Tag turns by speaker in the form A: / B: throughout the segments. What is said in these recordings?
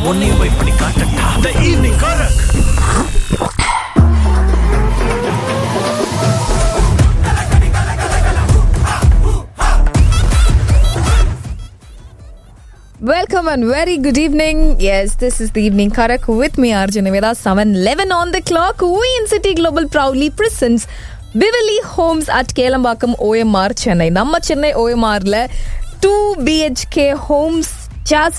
A: உன்னையும் போய் பண்ணி காட்டட்டா த ஈவினிங் காரக்
B: Welcome and very good evening. Yes, this is the evening Karak with me, Arjun Niveda. 7:11 on the clock. We in City Global proudly presents Beverly Homes at Kelambakam OMR Chennai. நம்ம சென்னை OMRல 2 BHK homes just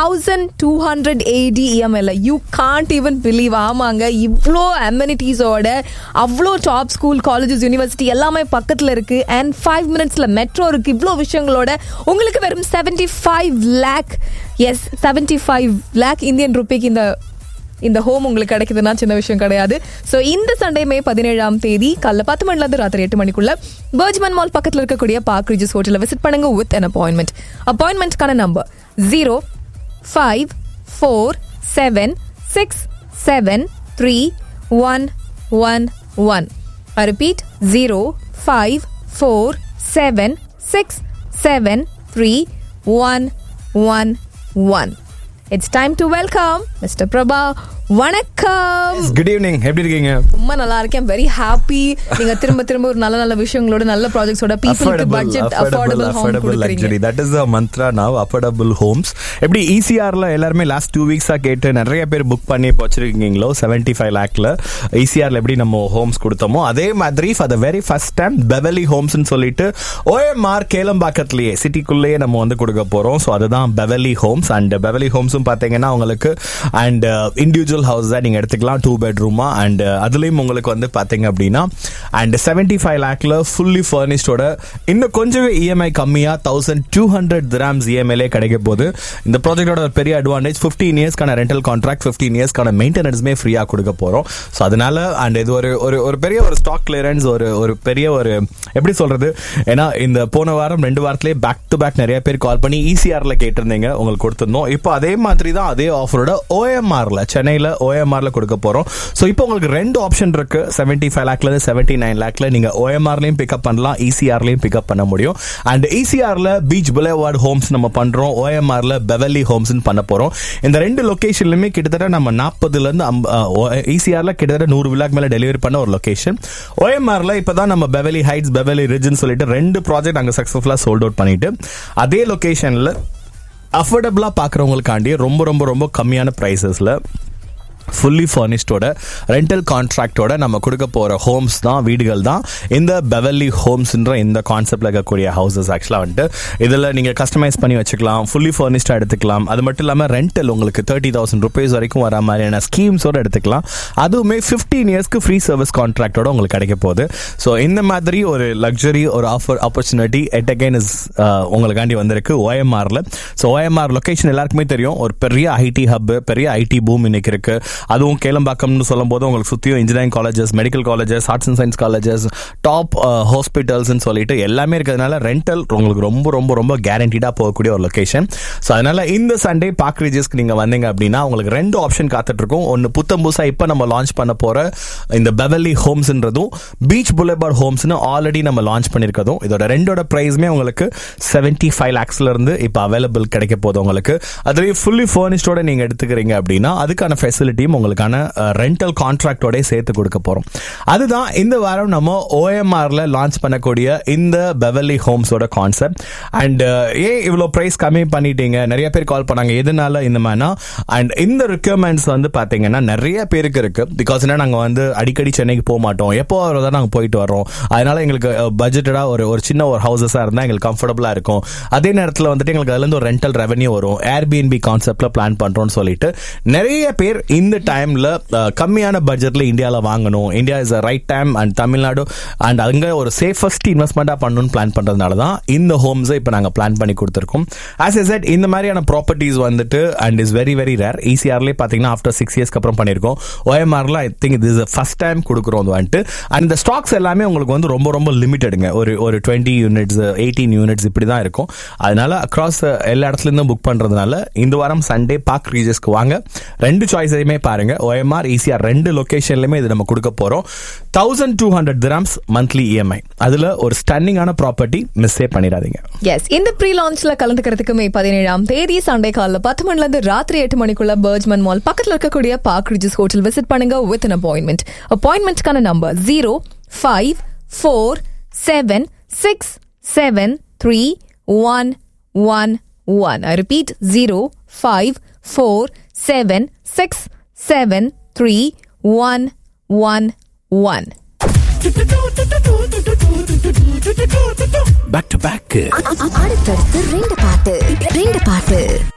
B: 1200 AD EML you can't even believe ஆமாங்க இவ்வளோ அமெனிட்டிஸோட அவ்வளோ top school colleges university எல்லாமே பக்கத்தில் இருக்கு and five மினிட்ஸில் metro இருக்கு இவ்வளோ விஷயங்களோட உங்களுக்கு வெறும் seventy five lakh yes seventy five lakh Indian ருபிக்கு இந்த இந்த ஹோம் உங்களுக்கு கிடைக்குதுன்னா சின்ன விஷயம் கிடையாது ஸோ இந்த சண்டே மே பதினேழாம் தேதி காலைல பத்து மணிலேருந்து ராத்திரி எட்டு மணிக்குள்ள பர்ஜ்மன் மால் பக்கத்தில் இருக்கக்கூடிய பார்க் ரிஜஸ் ஹோட்டலில் விசிட் பண்ணுங்க வித் அன் அப்பாயின்மெண்ட் அப்பாயின்மெண்ட்கான number zero five four seven six seven three one one one I repeat zero five four seven six seven three one one one. It's time to welcome Mr. Prabha. வணக்கம்
C: good evening எப்படி இருக்கீங்க
B: ரொம்ப நல்லா இருக்கேன் very happy நீங்க திரும்ப திரும்ப ஒரு நல்ல நல்ல விஷயங்களோட நல்ல ப்ராஜெக்ட்ஸோட பீப்புளுக்கு budget affordable home
C: affordable luxury
B: கொடுக்குறீங்க
C: that is the mantra now affordable homes எப்படி ஈசிஆர்ல எல்லாருமே லாஸ்ட் டூ வீக்ஸா கேட்டு நிறைய பேர் புக் பண்ணி இப்போ வச்சிருக்கீங்களோ செவன்டி ஃபைவ் லேக்ல ஈசிஆர்ல எப்படி நம்ம ஹோம்ஸ் கொடுத்தோமோ அதே மாதிரி for the very first time பெவலி ஹோம்ஸ்னு சொல்லிட்டு ஓஎம்ஆர் கேளம்பாக்கத்துலயே சிட்டிக்குள்ளேயே நம்ம வந்து கொடுக்க போறோம் ஸோ அதுதான் பெவலி ஹோம்ஸ் அண்ட் பெவலி ஹோம்ஸும் பார்த்தீங்கன்னா உங்களுக்கு அண்ட் இண்டிவிஜுவல் ஹவுஸ் தான் நீங்க எடுத்துக்கலாம் டூ பெட்ரூமா அண்ட் அதுலயும் உங்களுக்கு வந்து பாத்தீங்க அப்படின்னா அண்ட் செவன்டி ஃபைவ் லேக்ல ஃபுல்லி ஃபர்னிஷ்டோட இன்னும் கொஞ்சம் இஎம்ஐ கம்மியா தௌசண்ட் டூ ஹண்ட்ரட் கிராம்ஸ் இஎம்ஐலே கிடைக்க போகுது இந்த ப்ராஜெக்டோட ஒரு பெரிய அட்வான்டேஜ் ஃபிஃப்டீன் இயர்ஸ்க்கான ரெண்டல் கான்ட்ராக்ட் ஃபிஃப்டீன் இயர்ஸ்க்கான மெயின்டெனன்ஸுமே ஃப்ரீயா கொடுக்க போறோம் ஸோ அதனால அண்ட் இது ஒரு ஒரு ஒரு பெரிய ஒரு ஸ்டாக் கிளியரன்ஸ் ஒரு ஒரு பெரிய ஒரு எப்படி சொல்றது ஏன்னா இந்த போன வாரம் ரெண்டு வாரத்திலே பேக் டு பேக் நிறைய பேர் கால் பண்ணி ஈசிஆர்ல கேட்டிருந்தீங்க உங்களுக்கு கொடுத்துருந்தோம் இப்போ அதே மாதிரி தான் அதே ஆஃபரோட ஓஎம்ஆர்ல சென்னையில ஓஎம்ஆர்ல கொடுக்க போறோம் ஸோ இப்போ உங்களுக்கு ரெண்டு ஆப்ஷன் இருக்கு செவன்டி ஃபைவ் லேக்ல இருந்து செவன்டி நைன் லேக்ல நீங்க ஓஎம்ஆர்லயும் பிக்கப் பண்ணலாம் ஈசிஆர்லயும் பிக்கப் பண்ண முடியும் அண்ட் ஈசிஆர்ல பீச் புலேவார்ட் ஹோம்ஸ் நம்ம பண்றோம் ஓஎம்ஆர்ல பெவலி ஹோம்ஸ் பண்ண போறோம் இந்த ரெண்டு லொகேஷன்லயுமே கிட்டத்தட்ட நம்ம நாற்பதுல இருந்து ஈசிஆர்ல கிட்டத்தட்ட நூறு விழாக்கு மேல டெலிவரி பண்ண ஒரு லொகேஷன் ஓஎம்ஆர்ல இப்பதான் நம்ம பெவலி ஹைட்ஸ் பெவலி ரிட்ஜ்னு சொல்லிட்டு ரெண்டு ப்ராஜெக்ட் அங்க சக்சஸ்ஃபுல்லா சோல்ட் அவுட் பண்ணிட்டு அதே லொகேஷன்ல அஃபோர்டபுளா பாக்குறவங்களுக்காண்டி ரொம்ப ரொம்ப ரொம்ப கம்மியான பிரைசஸ்ல ஃபுல்லி ஃபர்னிஷ்டோட ரெண்டல் கான்ட்ராக்டோட நம்ம கொடுக்க போற ஹோம்ஸ் தான் வீடுகள் தான் இந்த பெவல்லி ஹோம்ஸ்ன்ற இந்த கான்செப்ட்ல இருக்கக்கூடிய ஹவுசஸ் ஆக்சுவலாக வந்துட்டு இதில் நீங்கள் கஸ்டமைஸ் பண்ணி வச்சுக்கலாம் ஃபுல்லி ஃபர்னிஷ்டாக எடுத்துக்கலாம் அது மட்டும் இல்லாமல் ரெண்டல் உங்களுக்கு தேர்ட்டி தௌசண்ட் ருபீஸ் வரைக்கும் வர மாதிரியான ஸ்கீம்ஸோட எடுத்துக்கலாம் அதுவுமே ஃபிஃப்டீன் இயர்ஸ்க்கு ஃப்ரீ சர்வீஸ் கான்ட்ராக்டோட உங்களுக்கு கிடைக்க போகுது ஸோ இந்த மாதிரி ஒரு லக்ஸரி ஒரு offer opportunity yet again is உங்களுக்காண்டி வந்திருக்கு ஓஎம்ஆர்ல ஸோ ஓஎம்ஆர் லொகேஷன் எல்லாருக்குமே தெரியும் ஒரு பெரிய ஐடி ஹப் பெரிய ஐடி பூம் இன்னைக்கு இருக்கு அதுவும் கேளம்பாக்கம்னு சொல்லும் போது உங்களுக்கு சுற்றியும் engineering colleges medical colleges arts and science colleges top ஹாஸ்பிட்டல்ஸ்னு சொல்லிட்டு எல்லாமே இருக்கிறதுனால ரெண்டல் உங்களுக்கு ரொம்ப ரொம்ப ரொம்ப கேரண்டீடாக போகக்கூடிய ஒரு லொகேஷன் ஸோ அதனால இந்த சண்டே பார்க் ரிஜஸ்க்கு நீங்கள் வந்தீங்க அப்படின்னா உங்களுக்கு ரெண்டு ஆப்ஷன் காத்துட்டு இருக்கும் ஒன்று புத்தம் புதுசாக இப்போ நம்ம லான்ச் பண்ண போகிற இந்த பெவல்லி ஹோம்ஸ்ன்றதும் பீச் புலேபார்ட் ஹோம்ஸ்னு ஆல்ரெடி நம்ம லான்ச் பண்ணியிருக்கதும் இதோட ரெண்டோட ப்ரைஸுமே உங்களுக்கு செவன்டி ஃபைவ் லேக்ஸ்ல இருந்து இப்போ அவைலபிள் கிடைக்க போகுது உங்களுக்கு அதுலேயும் ஃபுல்லி ஃபர்னிஷ்டோட நீங்கள் எடுத்துக்கிறீங்க அப்படின்னா அதுக்கான ஃபெசிலிட்டியும் உங்களுக்கான ரெண்டல் கான்ட்ராக்டோட சேர்த்து கொடுக்க போறோம் அதுதான் இந்த வாரம் நம்ம ஓஎம்ஆர்ல லான்ச் பண்ணக்கூடிய இந்த பெவல்லி ஹோம்ஸோட கான்செப்ட் அண்ட் ஏன் இவ்வளோ ப்ரைஸ் கம்மி பண்ணிட்டீங்க நிறைய பேர் கால் பண்ணாங்க எதனால இந்த மாதிரினா அண்ட் இந்த ரிக்யர்மெண்ட்ஸ் வந்து பாத்தீங்கன்னா நிறைய பேருக்கு இருக்கு பிகாஸ் என்ன நாங்க வந்து அடிக்கடி சென்னைக்கு போக மாட்டோம் எப்போ தான் நாங்க போயிட்டு வரோம் அதனால எங்களுக்கு பட்ஜெட்டடா ஒரு ஒரு சின்ன ஒரு ஹவுசஸா இருந்தா எங்களுக்கு கம்ஃபர்டபுளா இருக்கும் அதே நேரத்தில் வந்துட்டு எங்களுக்கு அதுல இருந்து ஒரு ரெண்டல் ரெவன்யூ வரும் ஏர்பிஎன்பி கான்செப்ட்ல பிளான் பண்றோம்னு சொல்லிட்டு நிறைய பேர் இந்த டைம்ல கம்மியான பட்ஜெட்ல இந்தியாவில் வாங்கணும் India is right time and Tamil Nadu and அங்க ஒரு சேஃபஸ்ட் இன்வெஸ்ட்மெண்டா பண்ணணும்னு பிளான் பண்றதுனால தான் இந்த ஹோம்ஸை இப்போ நாங்கள் பிளான் பண்ணி கொடுத்துருக்கோம் ஆஸ் எ செட் இந்த மாதிரியான ப்ராப்பர்ட்டிஸ் வந்துட்டு and is very very rare ஈசிஆர்லேயே பார்த்தீங்கன்னா ஆஃப்டர் சிக்ஸ் இயர்ஸ்க்கு அப்புறம் பண்ணியிருக்கோம் ஓஎம்ஆர்ல ஐ திங்க் இது இஸ் ஃபர்ஸ்ட் டைம் கொடுக்குறோம் அது வந்துட்டு அண்ட் இந்த ஸ்டாக்ஸ் எல்லாமே உங்களுக்கு வந்து ரொம்ப ரொம்ப லிமிட்டடுங்க ஒரு ஒரு டுவெண்ட்டி யூனிட்ஸ் எயிட்டீன் யூனிட்ஸ் இப்படி தான் இருக்கும் அதனால அக்ராஸ் எல்லா இடத்துல இருந்தும் புக் பண்றதுனால இந்த வாரம் சண்டே பார்க் ரீஜஸ்க்கு வாங்க ரெண்டு சாய்ஸையுமே பாருங்க OMR ஈஸியார் ரெண்டு லொகேஷன்லயுமே இது நம்ம கொடுக்க போறோம் thousand two hundred grams monthly EMI அதுல ஒரு ஸ்டன்னிங்கான ப்ராப்பர்ட்டி மிஸ்ஸே பண்ணிடாதீங்க
B: எஸ் இந்த ப்ரீ லான்ச்ல கலந்துக்கிறதுக்கு மே பதினேழாம் தேதி சண்டே காலைல பத்து மணில இருந்து ராத்திரி எட்டு மணிக்குள்ள பர்ஜ்மன் மால் பக்கத்துல இருக்கக்கூடிய பார்க் ரிஜிஸ் ஹோட்டல் விசிட் பண்ணுங்க வித் அன் அப்பாயின்மெண்ட் அப்பாயின்மெண்ட்க்கான number zero five four seven six seven three one one one I repeat zero five four seven six seven three one one one
A: back to back
D: அடுத்தடுத்து ரெண்டு பாட்டு ரெண்டு பாட்டு